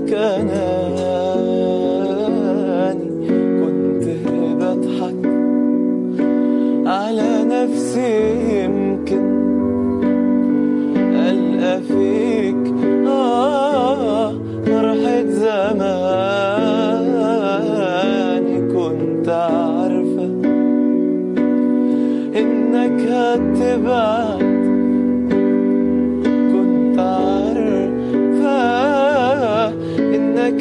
انك اناني كنت بضحك على نفسي يمكن ألقى فيك آه فرحة زماني كنت عارفة إنك هتبعد كنت عارفة إنك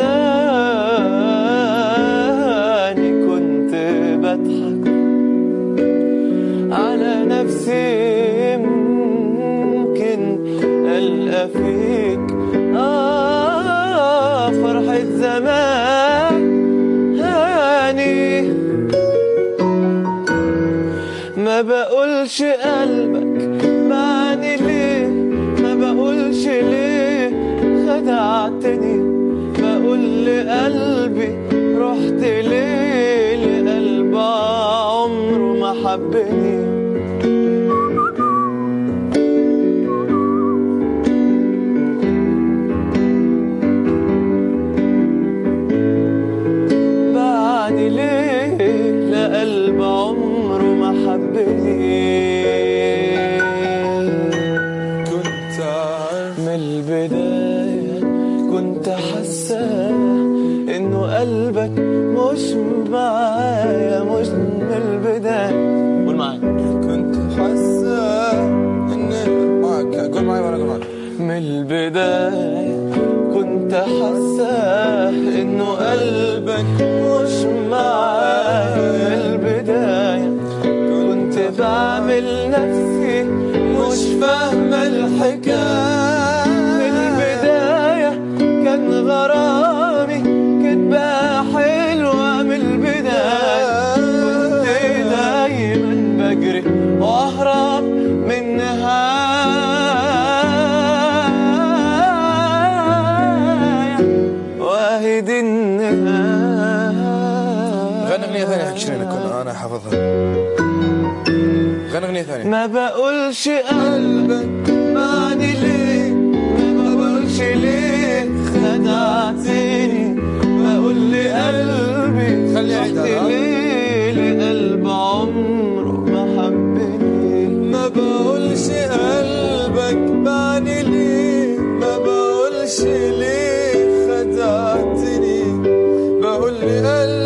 أناني كنت بضحك على نفسي يمكن ألقى فيك آه فرحة زماني ما بقولش قلبك معني ليه ما بقولش ليه خدعتني بقول لقلبي رحت ليه لقلب عمره ما حبني بعدي ليه لقلب عمره ما حبني كنت عارف من البداية كنت حاسة إنه قلبك مش معايا مش من البداية قول معايا كنت حاسة إني معك قول معي وأنا أقول معك من البداية كنت حاسة إنه قلبك مش معايا من البداية كنت بعمل نفسي مش فاهمة الحكاية من البداية كان غرامي كدبة حلوة من البداية كنت دايما بجري واهرب من نهاية واهد النهاية غني أغنية ثانية حق شيرين أكون أنا حافظها غني أغنية ثانية ما بقولش قلبك معني ليه ما بقولش ليه خدعتني بقول لقلبي خلي أعيد رحت هذا. ليه لقلب عمره ما حبني ما بقولش قلبك بعني ليه ما بقولش ليه خدعتني بقول لي قلبك